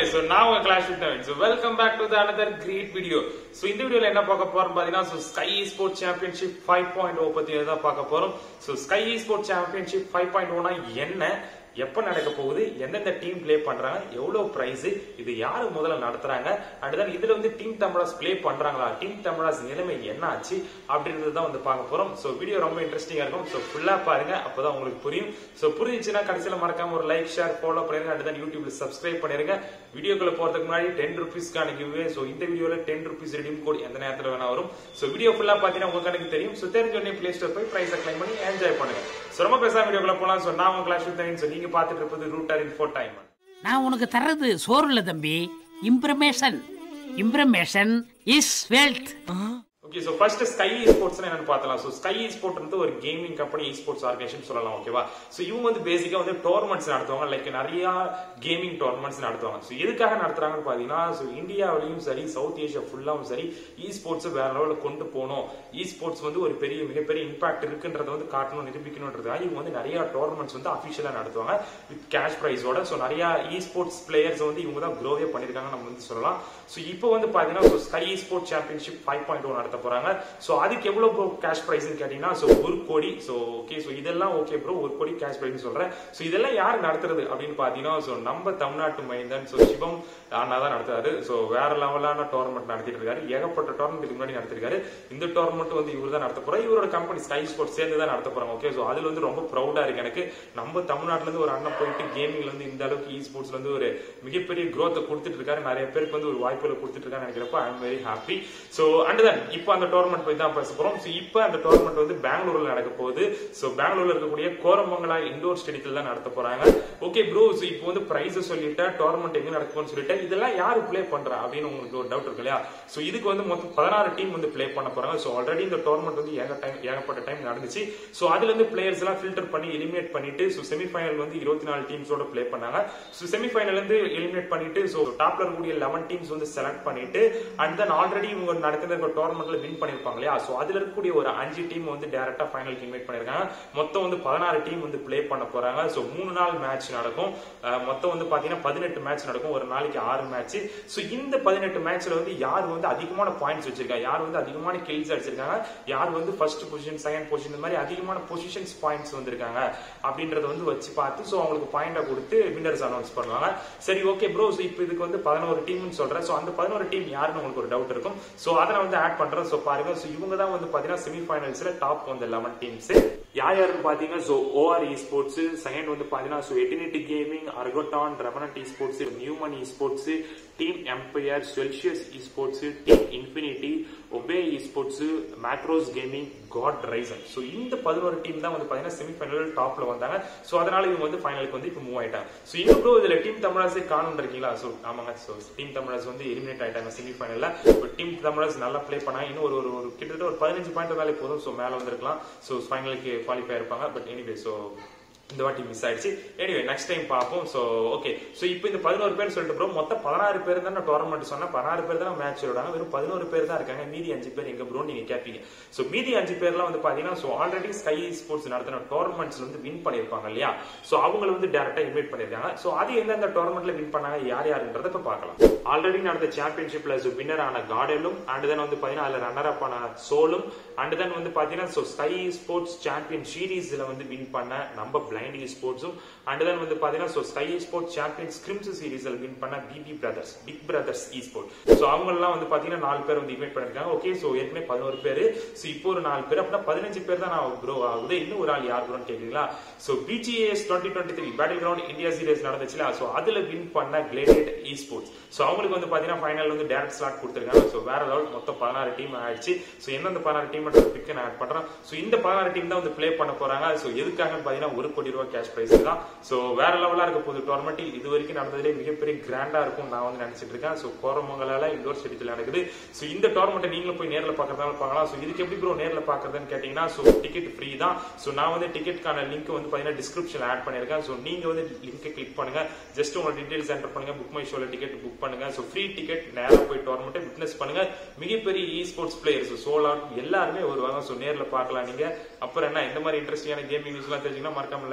so நான் உங்க class with Naveen so welcome back to the another great video so இந்த வீடியோல என்ன பார்க்க போறோம் பாத்தீங்கன்னா so sky sport championship five point O பத்தி தான் பார்க்க போறோம் so sky sport championship five point ஓனா என்ன எப்ப நடக்க போகுது எந்தெந்த டீம் ப்ளே பண்றாங்க எவ்வளவு பிரைஸ் இது யாரு முதல்ல நடத்துறாங்க அண்ட் then இதுல வந்து டீம் தமிழாஸ் ப்ளே பண்றாங்களா டீம் தமிழாஸ் நிலைமை என்ன ஆச்சு அப்படின்றது தான் வந்து பார்க்க போறோம் ஸோ வீடியோ ரொம்ப இன்ட்ரெஸ்டிங்கா இருக்கும் ஸோ ஃபுல்லா பாருங்க அப்பதான் உங்களுக்கு புரியும் ஸோ புரிஞ்சுச்சுன்னா கடைசியில மறக்காம ஒரு லைக் ஷேர் ஃபாலோ பண்ணிருங்க அண்ட் then யூடியூப்ல சப்ஸ்கிரைப் பண்ணிருங்க வீடியோக்குள்ள போறதுக்கு முன்னாடி டென் ருபீஸ்க்கான கிவ்வே ஸோ இந்த வீடியோல டென் ருபீஸ் ரெடீம் கோட் எந்த நேரத்துல வேணா வரும் ஸோ வீடியோ ஃபுல்லா பாத்தீங்கன்னா உங்களுக்கு எனக்கு தெரியும் ஸோ தெரிஞ்ச உடனே பிளே ஸ்டோர் போய் பிரைஸ் கிளைம் பண்ணி என்ஜாய் பண்ணுங்க ஸோ ரொம்ப பேசாம வீடியோக்குள்ள போலாம் ஸோ நான் உங்க கிளாஸ் வித் ஸோ நீங்க பார்த்துட்டு இருப்பது ரூட்டர் இன்ஃபோ டைம் நான் உனக்கு தர்றது சோறு இல்ல தம்பி information information is wealth okay so first sky sports என்னன்னு பார்த்தலாம் ஸோ ஸ்கை ஸ்போர்ட் வந்து ஒரு கேமிங் கம்பெனி ஸ்போர்ட்ஸ் ஆர்கனைசேஷன் சொல்லலாம் ஓகேவா ஸோ இவங்க வந்து பேசிக்கா வந்து டோர்னமெண்ட்ஸ் நடத்துவாங்க லைக் நிறைய கேமிங் டோர்னமெண்ட்ஸ் நடத்துவாங்க ஸோ எதுக்காக நடத்துறாங்கன்னு பார்த்தீங்கன்னா ஸோ இந்தியாவிலையும் சரி சவுத் ஏஷியா ஃபுல்லாவும் சரி இ ஸ்போர்ட்ஸ் வேற லெவலில் கொண்டு போகணும் இ ஸ்போர்ட்ஸ் வந்து ஒரு பெரிய மிகப்பெரிய இம்பாக்ட் இருக்குன்றத வந்து காட்டணும் நிரூபிக்கணுன்றதுக்காக இவங்க வந்து நிறைய டோர்னமெண்ட்ஸ் வந்து அஃபிஷியலா நடத்துவாங்க வித் கேஷ் ப்ரைஸோட ஸோ நிறைய இ ஸ்போர்ட்ஸ் பிளேயர்ஸ் வந்து இவங்க தான் க்ரோவே பண்ணியிருக்காங்க நம்ம வந்து சொல்லலாம் ஸோ இப்போ வந்து பார்த்தீங்கன்னா so sky sport championship five point one நடத்த போறாங்க ஸோ அதுக்கு எவ்வளவு ப்ரோ கேஷ் ப்ரைஸ்னு கேட்டீங்கன்னா ஸோ ஒரு கோடி ஸோ ஓகே ஸோ இதெல்லாம் ஓகே ப்ரோ ஒரு கோடி கேஷ் ப்ரைஸ் சொல்றேன் ஸோ இதெல்லாம் யார் நடத்துறது அப்படின்னு பார்த்தீங்கன்னா ஸோ நம்ம தமிழ்நாட்டு மைந்தன் ஸோ சிவம் அண்ணா தான் நடத்துறாரு ஸோ வேற லெவலான டோர்னமெண்ட் நடத்திட்டு இருக்காரு ஏகப்பட்ட டோர்னமெண்ட் முன்னாடி நடத்திருக்காரு இந்த டோர்னமெண்ட் வந்து இவர் தான் நடத்த போறாரு இவரோட கம்பெனி ஸ்கை ஸ்போர்ட் சேர்ந்து தான் நடத்த போறாங்க ஓகே ஸோ அதுல வந்து ரொம்ப ப்ரௌடா இருக்கு எனக்கு நம்ம தமிழ்நாட்டுல இருந்து ஒரு அண்ணன் போயிட்டு கேமிங்ல இருந்து இந்த அளவுக்கு இ ஸ்போர்ட்ஸ்ல வந்து ஒரு மிகப்பெரிய growth கொடுத்துட்டு இருக்காரு நிறைய பேருக்கு வந்து ஒரு வாய்ப்புகளை கொடுத்துட்டு இருக்காரு நினைக்கிறப்ப I am very happy so and then இப்போ அந்த டோர்னமெண்ட் போய் தான் பேச போறோம் ஸோ இப்போ அந்த டோர்னமெண்ட் வந்து பெங்களூர்ல நடக்க போகுது ஸோ பெங்களூர்ல இருக்கக்கூடிய கோரமங்கலா இண்டோர் ஸ்டேடியத்தில் தான் நடத்த போறாங்க ஓகே ப்ரோ ஸோ இப்போ வந்து பிரைஸ் சொல்லிட்டேன் டோர்னமெண்ட் எங்க நடக்கும்னு சொல்லிட்டேன் இதெல்லாம் யாரு ப்ளே பண்றா அப்படின்னு உங்களுக்கு ஒரு டவுட் இருக்கு இல்லையா ஸோ இதுக்கு வந்து மொத்தம் பதினாறு டீம் வந்து ப்ளே பண்ண போறாங்க ஸோ ஆல்ரெடி இந்த டோர்னமெண்ட் வந்து ஏக டைம் ஏகப்பட்ட டைம் நடந்துச்சு ஸோ அதுல இருந்து பிளேயர்ஸ் எல்லாம் ஃபில்டர் பண்ணி எலிமினேட் பண்ணிட்டு ஸோ செமிஃபைனல் வந்து இருபத்தி நாலு டீம்ஸோட ப்ளே பண்ணாங்க ஸோ செமிஃபைனல் இருந்து எலிமினேட் பண்ணிட்டு ஸோ டாப்ல இருக்கக்கூடிய லெவன் டீம்ஸ் வந்து செலக்ட் பண்ணிட்டு அண்ட் தென் ஆல்ரெடி இவங்க நடக்கிற டோர்னமெண்ட்ல வின் பண்ணிருப்பாங்க இல்லையா ஸோ அதுல இருக்கக்கூடிய ஒரு அஞ்சு டீம் வந்து டேரக்டா ஃபைனலுக்கு இன்வைட் பண்ணிருக்காங்க மொத்தம் வந்து பதினாறு டீம் வந்து ப்ளே பண்ண போறாங்க ஸோ மூணு நாள் மேட்ச் நடக்கும் அஹ் மொத்தம் வந்து பாத்தீங்கன்னா பதினெட்டு மேட்ச் நடக்கும் ஒரு நாளைக்கு ஆறு மேட்ச் ஸோ இந்த பதினெட்டு மேட்ச்ல வந்து யார் வந்து அதிகமான பாயிண்ட்ஸ் வச்சிருக்காங்க யார் வந்து அதிகமான கில்ஸ் அடிச்சிருக்காங்க யார் வந்து ஃபர்ஸ்ட் பொசிஷன் செகண்ட் பொசிஷன் இந்த மாதிரி அதிகமான பொசிஷன்ஸ் பாயிண்ட்ஸ் வந்திருக்காங்க அப்படின்றத வந்து வச்சு பார்த்து ஸோ அவங்களுக்கு பாயிண்டா கொடுத்து வின்னர்ஸ் அனௌன்ஸ் பண்ணுவாங்க சரி ஓகே ப்ரோ ஸோ இப்போ இதுக்கு வந்து பதினோரு டீம்னு சொல்றேன் ஸோ அந்த பதினோரு டீம் யாருன்னு உங்களுக்கு ஒரு டவுட் இருக்கும் ஸோ அதை நான் வந்து ஆட் பண்றேன் ஸோ பாருங்க ஸோ இவங்க தான் வந்து பாத்தீங்கன்னா செமிஃபைனல்ஸ்ல டாப் வந்து லெவன் டீம்ஸ் யார் யாருன்னு பாத்தீங்கன்னா so OR esports second வந்து பாத்தீங்கன்னா so Entity gaming Orangutan Revenant esports Numen esports team Empire Celsius esports team Infinity Obey esports Macros gaming God Reign so இந்த பதினோரு team தான் வந்து பாத்தீங்கன்னா semi-final டாப்ல வந்தாங்க so அதனால இவங்க வந்து ஃபைனலுக்கு வந்து இப்போ மூவ் ஆயிட்டாங்க ஸோ இன்னும் ப்ரோ இதுல டீம் தமிழரசே காணும் இருக்கீங்களா ஸோ ஆமாங்க ஸோ டீம் தமிழரசு வந்து எலிமினேட் ஆயிட்டாங்க செமிஃபைனல்ல இப்போ டீம் தமிழரசு நல்லா ப்ளே பண்ணாங்க இன்னும் ஒரு ஒரு ஒரு கிட்டத்தட்ட ஒரு பதினஞ்சு பாயிண்ட் இருந்தாலே போதும் ஸோ மேல வந்திருக்கலாம் ஸோ ஃபைனலுக்கு குவாலிஃபை இருப்பாங்க பட் எனிவே ஸோ இந்த வாட்டி மிஸ் ஆயிடுச்சு எனிவே நெக்ஸ்ட் டைம் பார்ப்போம் ஸோ ஓகே ஸோ இப்போ இந்த பதினோரு பேர் சொல்லிட்டு ப்ரோ மொத்தம் பதினாறு பேர் தான் டோர்னமெண்ட் சொன்னா பதினாறு பேர் தான் மேட்ச் விடுறாங்க வெறும் பதினோரு பேர் தான் இருக்காங்க மீதி அஞ்சு பேர் எங்க ப்ரோ நீங்க கேட்பீங்க ஸோ மீதி அஞ்சு பேர்லாம் வந்து பாத்தீங்கன்னா ஸோ ஆல்ரெடி ஸ்கை ஸ்போர்ட்ஸ் நடத்தின டோர்னமெண்ட்ஸ்ல வந்து வின் பண்ணிருப்பாங்க இல்லையா ஸோ அவங்கள வந்து டேரக்டா இன்வைட் பண்ணிருக்காங்க ஸோ அது எந்தெந்த டோர்னமெண்ட்ல வின் பண்ணாங்க யார் யாருன்றத இப்ப பார்க்கலாம் ஆல்ரெடி நடந்த சாம்பியன்ஷிப்ல வின்னர் ஆன கார்டலும் அண்ட் தென் வந்து பாத்தீங்கன்னா அதுல ரன்னர் அப் ஆன சோலும் அண்ட் தென் வந்து பாத்தீங்கன்னா ஸோ ஸ்கை ஸ்போர்ட்ஸ் சாம்பியன் சீரீஸ்ல வந்து வின் பண்ண நம்ம பிளைண்ட் ஸ்போர்ட்ஸும் அண்ட் தென் வந்து பாத்தீங்கன்னா so sky sports champion scrims சீரீஸ்ல வின் பண்ண BB brothers big brothers esports so அவங்க எல்லாம் வந்து பாத்தீங்கன்னா நாலு பேர் வந்து இன்வைட் பண்ணிருக்காங்க ஓகே ஸோ ஏற்கனவே பதினோரு பேர் ஸோ இப்போ ஒரு நாலு பேர் அப்படின்னா பதினஞ்சு பேர் தான் நான் ப்ரோ ஆகுது இன்னும் ஒரு ஆள் யார் ப்ரோன்னு கேக்குறீங்களா so BGS twenty twenty three battle ground India series நடந்துச்சுல ஸோ அதுல வின் பண்ண கிளேடேட் இ ஸ்போர்ட்ஸ் ஸோ அவங்களுக்கு வந்து பாத்தீங்கன்னா ஃபைனல் வந்து டேரக்ட் ஸ்லாட் கொடுத்துருக்காங்க ஸோ வேற லெவல் மொத்தம் பதினாறு டீம் ஆயிடுச்சு ஸோ எந்தெந்த பதினாறு டீம் பிக் நான் ஆட் பண்றேன் ஸோ இந்த பதினாறு டீம் தான் வந்து ப்ளே பண்ண போறாங்க ஸோ எதுக்காகன்னு பாத்தீங்கன்னா ஒரு கோடி ரூபாய் கேஷ் பிரைஸ் தான் ஸோ வேற லெவலா இருக்க போகுது டோர்னமெண்ட் இது வரைக்கும் நடந்ததுலேயே மிகப்பெரிய கிராண்டா இருக்கும் நான் வந்து நினைச்சிட்டு இருக்கேன் ஸோ கோரமங்கலால இண்டோர் ஸ்டேடியத்தில் நடக்குது ஸோ இந்த டோர்னமெண்ட் நீங்களும் போய் நேரில் பார்க்கறதால பார்க்கலாம் ஸோ இதுக்கு எப்படி ப்ரோ நேரில் பார்க்கறதுன்னு கேட்டீங்கன்னா ஸோ டிக்கெட் ஃப்ரீ தான் ஸோ நான் வந்து டிக்கெட்கான லிங்க் வந்து பாத்தீங்கன்னா டிஸ்கிரிப்ஷன் ஆட் பண்ணிருக்கேன் ஸோ நீங்க வந்து லிங்கை கிளிக் பண்ணுங்க ஜஸ்ட் உங்க டீடைல்ஸ் என்டர் பண்ணுங்க புக் மை ஷோல டிக்கெட் புக் பண்ணுங்க ஸோ ஃப்ரீ டிக்கெட் நேரா போய் டோர்னமெண்ட் விட்னஸ் பண்ணுங்க மிகப்பெரிய இ ஸ்போர்ட்ஸ் பிளேயர்ஸ் சோலாட் எல்லாருமே வருவாங்க ஸோ நேர்ல பார்க்கலாம் நீங்க அப்புறம் என்ன இந்த மாதிரி இன்ட்ரெஸ்டிங்கான கேமிங் நியூஸ் எல்லாம் தெரிஞ்சுங்கன்னா மறக்காம like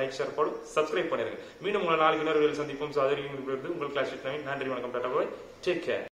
like share follow subscribe பண்ணிருங்க மீண்டும் உங்களை நாளைக்கு இன்னொரு வேலை சந்திப்போம் ஸோ அது வரைக்கும் உங்களுக்கு உங்கள் கிளாஸ் நன்றி வணக்கம் டாடா பாய் டேக் கேர்